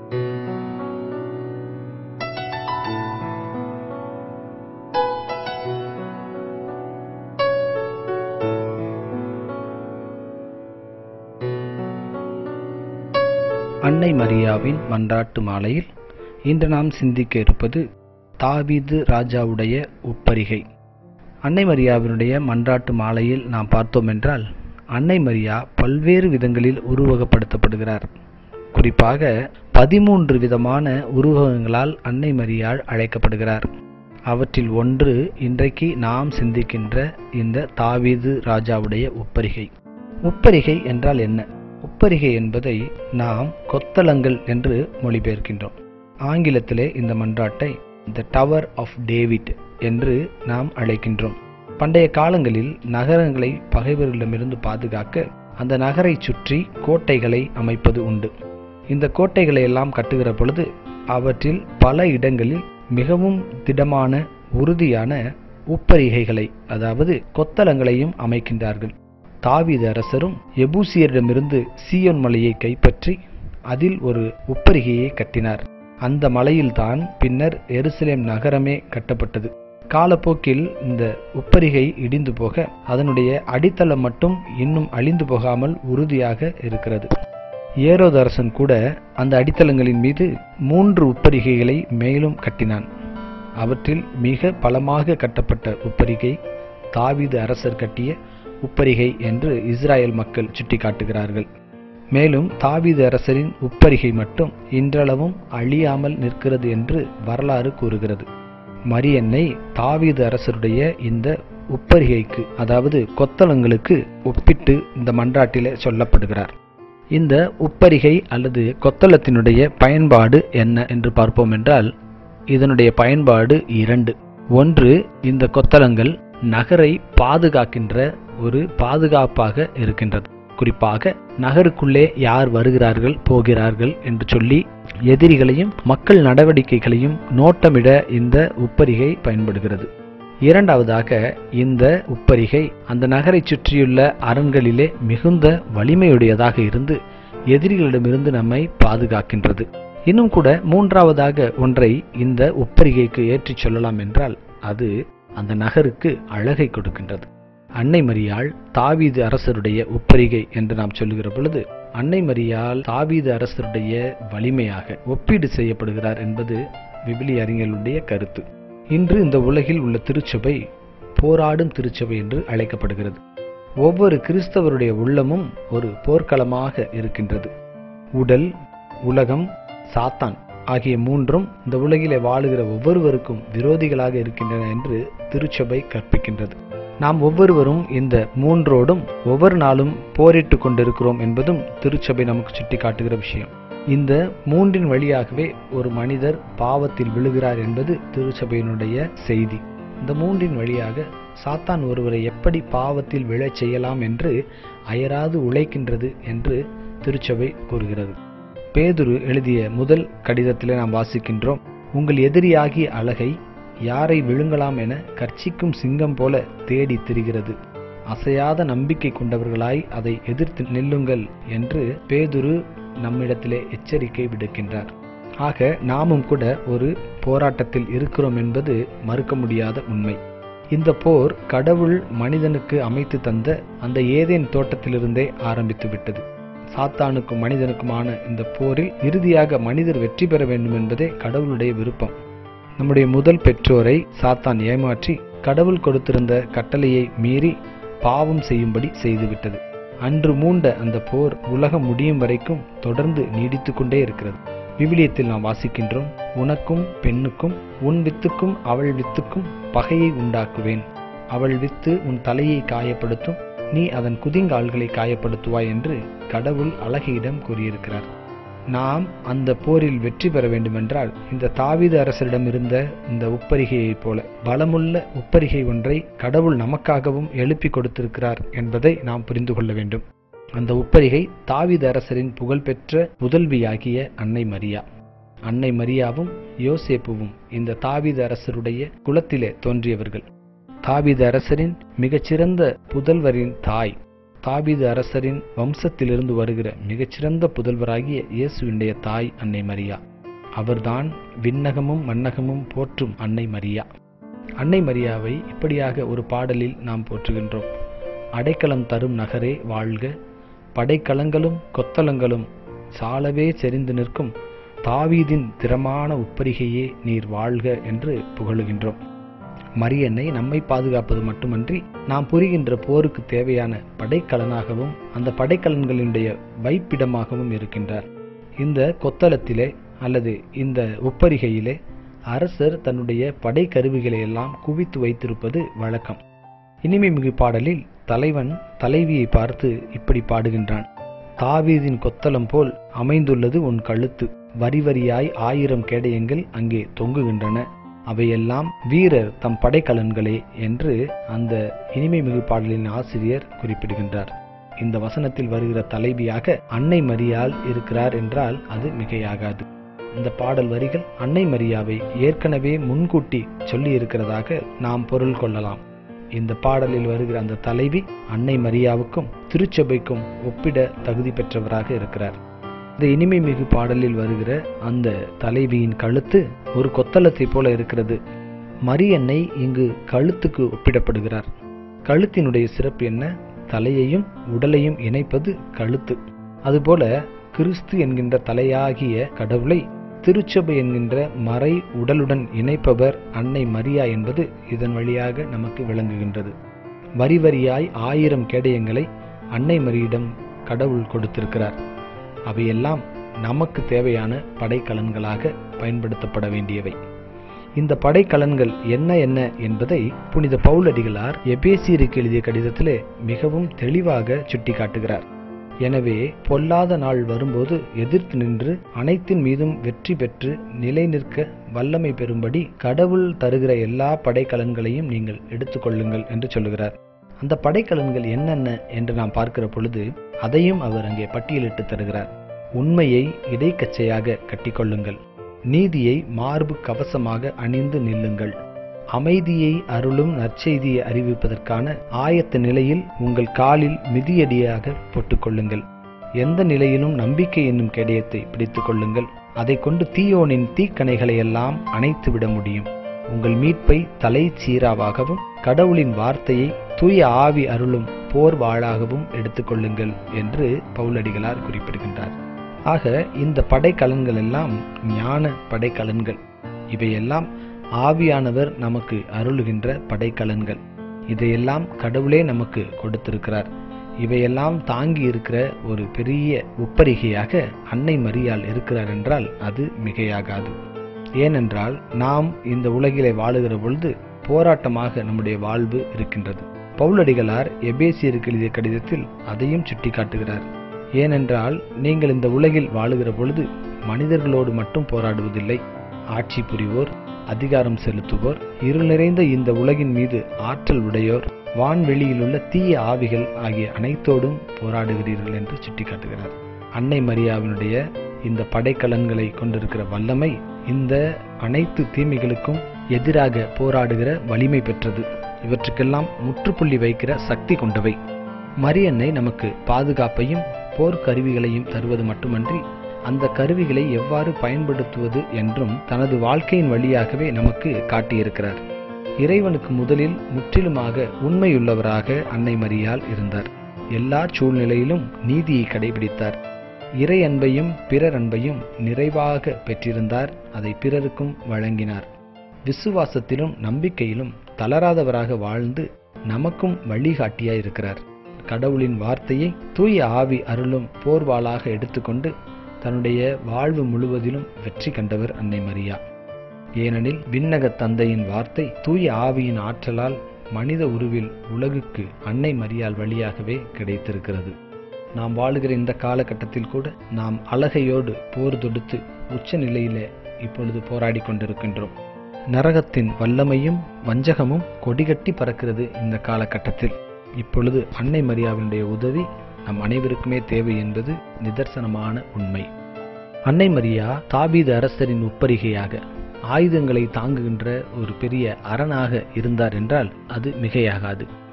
அன்னை மரியாவின் மன்றாட்டு மாலையில் இன்று நாம் சிந்திக்க இருப்பது தாவீது ராஜாவுடைய உப்பரிகை அன்னை மரியாவினுடைய மன்றாட்டு மாலையில் நாம் பார்த்தோம் என்றால் அன்னை மரியா பல்வேறு விதங்களில் உருவகப்படுத்தப்படுகிறார் குறிப்பாக பதிமூன்று விதமான உருவகங்களால் அன்னை மரியாள் அழைக்கப்படுகிறார் அவற்றில் ஒன்று இன்றைக்கு நாம் சிந்திக்கின்ற இந்த தாவீது ராஜாவுடைய உப்பரிகை உப்பரிகை என்றால் என்ன உப்பரிகை என்பதை நாம் கொத்தளங்கள் என்று மொழிபெயர்க்கின்றோம் ஆங்கிலத்திலே இந்த மன்றாட்டை த டவர் ஆஃப் டேவிட் என்று நாம் அழைக்கின்றோம் பண்டைய காலங்களில் நகரங்களை பகைவர்களிடமிருந்து பாதுகாக்க அந்த நகரை சுற்றி கோட்டைகளை அமைப்பது உண்டு இந்த கோட்டைகளை எல்லாம் கட்டுகிற பொழுது அவற்றில் பல இடங்களில் மிகவும் திடமான உறுதியான உப்பரிகைகளை அதாவது கொத்தளங்களையும் அமைக்கின்றார்கள் தாவீது அரசரும் எபூசியரிடமிருந்து சீயோன் மலையை கைப்பற்றி அதில் ஒரு உப்பரிகையை கட்டினார் அந்த மலையில்தான் பின்னர் எருசலேம் நகரமே கட்டப்பட்டது காலப்போக்கில் இந்த உப்பரிகை இடிந்து போக அதனுடைய அடித்தளம் மட்டும் இன்னும் அழிந்து போகாமல் உறுதியாக இருக்கிறது ஏரோது அரசன் கூட அந்த அடித்தளங்களின் மீது மூன்று உப்பரிகைகளை மேலும் கட்டினான் அவற்றில் மிக பலமாக கட்டப்பட்ட உப்பரிகை தாவீது அரசர் கட்டிய உப்பரிகை என்று இஸ்ராயல் மக்கள் சுட்டிக்காட்டுகிறார்கள் மேலும் தாவீது அரசரின் உப்பரிகை மட்டும் இன்றளவும் அழியாமல் நிற்கிறது என்று வரலாறு கூறுகிறது மரியன்னை தாவீது அரசருடைய இந்த உப்பரிகைக்கு அதாவது கொத்தளங்களுக்கு ஒப்பிட்டு இந்த மன்றாட்டிலே சொல்லப்படுகிறார் இந்த உப்பரிகை அல்லது கொத்தளத்தினுடைய பயன்பாடு என்ன என்று பார்ப்போம் என்றால் இதனுடைய பயன்பாடு இரண்டு ஒன்று இந்த கொத்தளங்கள் நகரை பாதுகாக்கின்ற ஒரு பாதுகாப்பாக இருக்கின்றது குறிப்பாக நகருக்குள்ளே யார் வருகிறார்கள் போகிறார்கள் என்று சொல்லி எதிரிகளையும் மக்கள் நடவடிக்கைகளையும் நோட்டமிட இந்த உப்பரிகை பயன்படுகிறது இரண்டாவதாக இந்த உப்பரிகை அந்த நகரை சுற்றியுள்ள அரண்களிலே மிகுந்த வலிமையுடையதாக இருந்து எதிரிகளிடமிருந்து நம்மை பாதுகாக்கின்றது இன்னும் கூட மூன்றாவதாக ஒன்றை இந்த உப்பரிகைக்கு ஏற்றிச் சொல்லலாம் என்றால் அது அந்த நகருக்கு அழகை கொடுக்கின்றது அன்னை மரியாள் தாவீது அரசருடைய உப்பரிகை என்று நாம் சொல்லுகிற பொழுது அன்னை மரியாள் தாவீது அரசருடைய வலிமையாக ஒப்பீடு செய்யப்படுகிறார் என்பது விபிலி அறிஞர்களுடைய கருத்து இன்று இந்த உலகில் உள்ள திருச்சபை போராடும் திருச்சபை என்று அழைக்கப்படுகிறது ஒவ்வொரு கிறிஸ்தவருடைய உள்ளமும் ஒரு போர்க்களமாக இருக்கின்றது உடல் உலகம் சாத்தான் ஆகிய மூன்றும் இந்த உலகிலே வாழுகிற ஒவ்வொருவருக்கும் விரோதிகளாக இருக்கின்றன என்று திருச்சபை கற்பிக்கின்றது நாம் ஒவ்வொருவரும் இந்த மூன்றோடும் ஒவ்வொரு நாளும் போரிட்டு கொண்டிருக்கிறோம் என்பதும் திருச்சபை நமக்கு சுட்டி காட்டுகிற விஷயம் இந்த மூன்றின் வழியாகவே ஒரு மனிதர் பாவத்தில் விழுகிறார் என்பது திருச்சபையினுடைய செய்தி இந்த மூன்றின் வழியாக சாத்தான் ஒருவரை எப்படி பாவத்தில் விழச் செய்யலாம் என்று அயராது உழைக்கின்றது என்று திருச்சபை கூறுகிறது பேதுரு எழுதிய முதல் கடிதத்திலே நாம் வாசிக்கின்றோம் உங்கள் எதிரியாகிய அழகை யாரை விழுங்கலாம் என கர்ச்சிக்கும் சிங்கம் போல தேடி திரிகிறது அசையாத நம்பிக்கை கொண்டவர்களாய் அதை எதிர்த்து நில்லுங்கள் என்று பேதுரு நம்மிடத்திலே எச்சரிக்கை விடுக்கின்றார் ஆக நாமும் கூட ஒரு போராட்டத்தில் இருக்கிறோம் என்பது மறுக்க முடியாத உண்மை இந்த போர் கடவுள் மனிதனுக்கு அமைத்து தந்த அந்த ஏதேன் தோட்டத்திலிருந்தே ஆரம்பித்து விட்டது சாத்தானுக்கும் மனிதனுக்குமான இந்த போரில் இறுதியாக மனிதர் வெற்றி பெற வேண்டும் என்பதே கடவுளுடைய விருப்பம் நம்முடைய முதல் பெற்றோரை சாத்தான் ஏமாற்றி கடவுள் கொடுத்திருந்த கட்டளையை மீறி பாவம் செய்யும்படி செய்துவிட்டது அன்று மூண்ட அந்த போர் உலகம் முடியும் வரைக்கும் தொடர்ந்து நீடித்து கொண்டே இருக்கிறது விவிலியத்தில் நாம் வாசிக்கின்றோம் உனக்கும் பெண்ணுக்கும் உன் வித்துக்கும் அவள் வித்துக்கும் பகையை உண்டாக்குவேன் அவள் வித்து உன் தலையை காயப்படுத்தும் நீ அதன் குதிங்கால்களை காயப்படுத்துவாய் என்று கடவுள் அழகியிடம் கூறியிருக்கிறார் நாம் அந்த போரில் வெற்றி பெற வேண்டுமென்றால் இந்த தாவீது அரசரிடம் இருந்த இந்த உப்பரிகையைப் போல பலமுள்ள உப்பரிகை ஒன்றை கடவுள் நமக்காகவும் எழுப்பி கொடுத்திருக்கிறார் என்பதை நாம் புரிந்து கொள்ள வேண்டும் அந்த உப்பரிகை தாவீது அரசரின் புகழ்பெற்ற புதல்வியாகிய அன்னை மரியா அன்னை மரியாவும் யோசேப்புவும் இந்த தாவீது அரசருடைய குலத்திலே தோன்றியவர்கள் தாவீது அரசரின் மிகச்சிறந்த புதல்வரின் தாய் தாபீது அரசரின் வம்சத்திலிருந்து வருகிற மிகச்சிறந்த புதல்வராகிய இயேசுவினுடைய தாய் அன்னை மரியா அவர்தான் விண்ணகமும் மன்னகமும் போற்றும் அன்னை மரியா அன்னை மரியாவை இப்படியாக ஒரு பாடலில் நாம் போற்றுகின்றோம் அடைக்கலம் தரும் நகரே வாழ்க படைக்கலங்களும் கொத்தலங்களும் சாலவே செறிந்து நிற்கும் தாவீதின் திறமான உப்பரிகையே நீர் வாழ்க என்று புகழுகின்றோம் மரியன்னை நம்மை பாதுகாப்பது மட்டுமன்றி நாம் புரிகின்ற போருக்கு தேவையான படைக்கலனாகவும் அந்த படைக்கலன்களினுடைய வைப்பிடமாகவும் இருக்கின்றார் இந்த கொத்தளத்திலே அல்லது இந்த உப்பரிகையிலே அரசர் தன்னுடைய படைக்கருவிகளை எல்லாம் குவித்து வைத்திருப்பது வழக்கம் இனிமை மிகு பாடலில் தலைவன் தலைவியை பார்த்து இப்படி பாடுகின்றான் தாவீதின் கொத்தளம் போல் அமைந்துள்ளது உன் கழுத்து வரி வரியாய் ஆயிரம் கேடயங்கள் அங்கே தொங்குகின்றன அவையெல்லாம் வீரர் தம் படைக்கலன்களே என்று அந்த இனிமை மிகு பாடலின் ஆசிரியர் குறிப்பிடுகின்றார் இந்த வசனத்தில் வருகிற தலைவியாக அன்னை மரியாள் இருக்கிறார் என்றால் அது மிகையாகாது இந்த பாடல் வரிகள் அன்னை மரியாவை ஏற்கனவே முன்கூட்டி சொல்லி இருக்கிறதாக நாம் பொருள் கொள்ளலாம் இந்த பாடலில் வருகிற அந்த தலைவி அன்னை மரியாவுக்கும் திருச்சபைக்கும் ஒப்பிட தகுதி பெற்றவராக இருக்கிறார் இந்த இனிமை மிகு பாடலில் வருகிற அந்த தலைவியின் கழுத்து ஒரு கொத்தளத்தை போல இருக்கிறது மரியன்னை இங்கு கழுத்துக்கு ஒப்பிடப்படுகிறார் கழுத்தினுடைய சிறப்பு என்ன தலையையும் உடலையும் இணைப்பது கழுத்து அதுபோல கிறிஸ்து என்கின்ற தலையாகிய கடவுளை திருச்சபை என்கின்ற மறை உடலுடன் இணைப்பவர் அன்னை மரியா என்பது இதன் வழியாக நமக்கு விளங்குகின்றது வரி வரியாய் ஆயிரம் கேடயங்களை அன்னை மரியிடம் கடவுள் கொடுத்திருக்கிறார் அவையெல்லாம் நமக்கு தேவையான படைக்கலன்களாக பயன்படுத்தப்பட வேண்டியவை இந்த படைக்கலன்கள் என்ன என்ன என்பதை புனித பவுலடிகளார் எபேசியருக்கு எழுதிய கடிதத்திலே மிகவும் தெளிவாக சுட்டிக்காட்டுகிறார் எனவே பொல்லாத நாள் வரும்போது எதிர்த்து நின்று அனைத்தின் மீதும் வெற்றி பெற்று நிலை நிற்க வல்லமை பெறும்படி கடவுள் தருகிற எல்லா படைக்கலன்களையும் நீங்கள் எடுத்துக்கொள்ளுங்கள் என்று சொல்லுகிறார் அந்த படைக்கலன்கள் என்னென்ன என்று நாம் பார்க்கிற பொழுது அதையும் அவர் அங்கே பட்டியலிட்டு தருகிறார் உண்மையை இடைக்கச்சையாக கட்டிக்கொள்ளுங்கள் நீதியை மார்பு கவசமாக அணிந்து நில்லுங்கள் அமைதியை அருளும் நற்செய்தியை அறிவிப்பதற்கான ஆயத்த நிலையில் உங்கள் காலில் மிதியடியாக போட்டுக்கொள்ளுங்கள் எந்த நிலையிலும் நம்பிக்கை என்னும் கேடயத்தை பிடித்துக் கொள்ளுங்கள் அதை கொண்டு தீயோனின் தீக்கணைகளை எல்லாம் அணைத்து விட முடியும் உங்கள் மீட்பை தலை சீராவாகவும் கடவுளின் வார்த்தையை தூய ஆவி அருளும் போர் வாளாகவும் எடுத்துக்கொள்ளுங்கள் என்று பவுலடிகளார் குறிப்பிடுகின்றார் ஆக இந்த படைக்கலன்கள் எல்லாம் ஞான படைக்கலன்கள் இவையெல்லாம் ஆவியானவர் நமக்கு அருளுகின்ற படைக்கலன்கள் இதையெல்லாம் கடவுளே நமக்கு கொடுத்திருக்கிறார் இவையெல்லாம் தாங்கி இருக்கிற ஒரு பெரிய உப்பரிகையாக அன்னை மரியாள் இருக்கிறார் என்றால் அது மிகையாகாது ஏனென்றால் நாம் இந்த உலகிலே வாழுகிற பொழுது போராட்டமாக நம்முடைய வாழ்வு இருக்கின்றது பவுலடிகளார் எபேசியருக்கு எழுதிய கடிதத்தில் அதையும் சுட்டிக்காட்டுகிறார் ஏனென்றால் நீங்கள் இந்த உலகில் வாழுகிற பொழுது மனிதர்களோடு மட்டும் போராடுவதில்லை ஆட்சி புரிவோர் அதிகாரம் செலுத்துவோர் இருள் நிறைந்த இந்த உலகின் மீது ஆற்றல் உடையோர் வான்வெளியிலுள்ள தீய ஆவிகள் ஆகிய அனைத்தோடும் போராடுகிறீர்கள் என்று சுட்டிக்காட்டுகிறார் அன்னை மரியாவினுடைய இந்த படைக்கலன்களை கொண்டிருக்கிற வல்லமை இந்த அனைத்து தீமைகளுக்கும் எதிராக போராடுகிற வலிமை பெற்றது இவற்றுக்கெல்லாம் முற்றுப்புள்ளி வைக்கிற சக்தி கொண்டவை மரியன்னை நமக்கு பாதுகாப்பையும் போர் கருவிகளையும் தருவது மட்டுமன்றி அந்த கருவிகளை எவ்வாறு பயன்படுத்துவது என்றும் தனது வாழ்க்கையின் வழியாகவே நமக்கு காட்டியிருக்கிறார் இறைவனுக்கு முதலில் முற்றிலுமாக உண்மையுள்ளவராக அன்னை மரியால் இருந்தார் எல்லா சூழ்நிலையிலும் நீதியை கடைபிடித்தார் இறை அன்பையும் பிறர் அன்பையும் நிறைவாக பெற்றிருந்தார் அதை பிறருக்கும் வழங்கினார் விசுவாசத்திலும் நம்பிக்கையிலும் தளராதவராக வாழ்ந்து நமக்கும் வழிகாட்டியாயிருக்கிறார் கடவுளின் வார்த்தையை தூய ஆவி அருளும் போர்வாளாக எடுத்துக்கொண்டு தன்னுடைய வாழ்வு முழுவதிலும் வெற்றி கண்டவர் அன்னை மரியா ஏனெனில் விண்ணக தந்தையின் வார்த்தை தூய ஆவியின் ஆற்றலால் மனித உருவில் உலகுக்கு அன்னை மரியாள் வழியாகவே கிடைத்திருக்கிறது நாம் வாழுகிற இந்த காலகட்டத்தில் கூட நாம் அழகையோடு போர் தொடுத்து உச்ச நிலையிலே இப்பொழுது போராடி கொண்டிருக்கின்றோம் நரகத்தின் வல்லமையும் வஞ்சகமும் கொடிகட்டி பறக்கிறது இந்த காலகட்டத்தில் இப்பொழுது அன்னை மரியாவினுடைய உதவி நம் அனைவருக்குமே தேவை என்பது நிதர்சனமான உண்மை அன்னை மரியா தாபீது அரசரின் உப்பரிகையாக ஆயுதங்களை தாங்குகின்ற ஒரு பெரிய அரணாக இருந்தார் என்றால் அது மிகையாகாது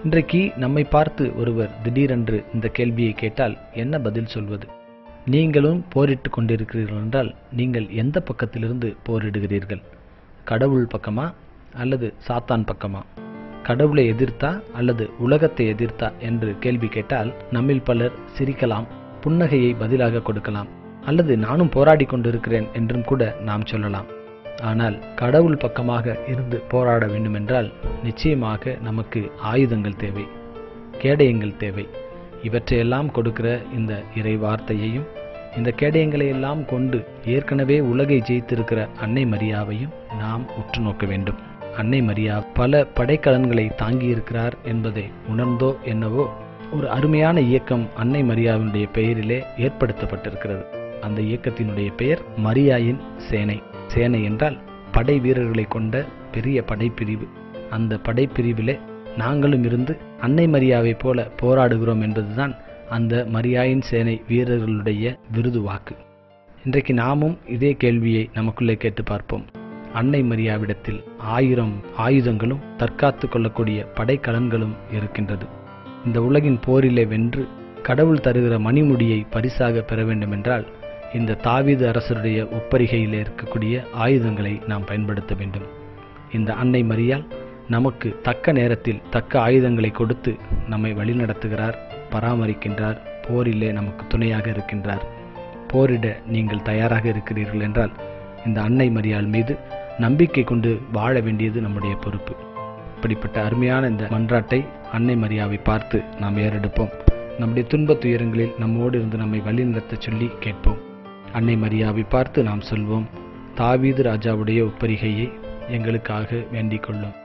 இன்றைக்கு நம்மை பார்த்து ஒருவர் திடீரென்று இந்த கேள்வியை கேட்டால் என்ன பதில் சொல்வது நீங்களும் போரிட்டு கொண்டிருக்கிறீர்கள் என்றால் நீங்கள் எந்த பக்கத்திலிருந்து போரிடுகிறீர்கள் கடவுள் பக்கமா அல்லது சாத்தான் பக்கமா கடவுளை எதிர்த்தா அல்லது உலகத்தை எதிர்த்தா என்று கேள்வி கேட்டால் நம்மில் பலர் சிரிக்கலாம் புன்னகையை பதிலாக கொடுக்கலாம் அல்லது நானும் போராடி கொண்டிருக்கிறேன் என்றும் கூட நாம் சொல்லலாம் ஆனால் கடவுள் பக்கமாக இருந்து போராட வேண்டுமென்றால் நிச்சயமாக நமக்கு ஆயுதங்கள் தேவை கேடயங்கள் தேவை இவற்றையெல்லாம் கொடுக்கிற இந்த இறை வார்த்தையையும் இந்த கேடயங்களை எல்லாம் கொண்டு ஏற்கனவே உலகை ஜெயித்திருக்கிற அன்னை மரியாவையும் நாம் உற்று நோக்க வேண்டும் அன்னை மரியா பல படைக்கலன்களை தாங்கியிருக்கிறார் என்பதை உணர்ந்தோ என்னவோ ஒரு அருமையான இயக்கம் அன்னை மரியாவினுடைய பெயரிலே ஏற்படுத்தப்பட்டிருக்கிறது அந்த இயக்கத்தினுடைய பெயர் மரியாயின் சேனை சேனை என்றால் படை வீரர்களை கொண்ட பெரிய படைப்பிரிவு அந்த படைப்பிரிவிலே நாங்களும் இருந்து அன்னை மரியாவை போல போராடுகிறோம் என்பதுதான் அந்த மரியாயின் சேனை வீரர்களுடைய விருது வாக்கு இன்றைக்கு நாமும் இதே கேள்வியை நமக்குள்ளே கேட்டு பார்ப்போம் அன்னை மரியாவிடத்தில் ஆயிரம் ஆயுதங்களும் தற்காத்து கொள்ளக்கூடிய படைக்கலன்களும் இருக்கின்றது இந்த உலகின் போரிலே வென்று கடவுள் தருகிற மணிமுடியை பரிசாக பெற வேண்டுமென்றால் இந்த தாவீது அரசருடைய ஒப்பரிகையில் இருக்கக்கூடிய ஆயுதங்களை நாம் பயன்படுத்த வேண்டும் இந்த அன்னை மரியால் நமக்கு தக்க நேரத்தில் தக்க ஆயுதங்களை கொடுத்து நம்மை வழிநடத்துகிறார் பராமரிக்கின்றார் போரிலே நமக்கு துணையாக இருக்கின்றார் போரிட நீங்கள் தயாராக இருக்கிறீர்கள் என்றால் இந்த அன்னை மரியாள் மீது நம்பிக்கை கொண்டு வாழ வேண்டியது நம்முடைய பொறுப்பு இப்படிப்பட்ட அருமையான இந்த மன்றாட்டை அன்னை மரியாவை பார்த்து நாம் ஏறெடுப்போம் நம்முடைய துன்பத் துயரங்களில் நம்மோடு இருந்து நம்மை வழிநடத்தச் சொல்லி கேட்போம் அன்னை மரியாவை பார்த்து நாம் சொல்வோம் தாவீது ராஜாவுடைய ஒப்பரிகையை எங்களுக்காக வேண்டிக் கொள்ளும்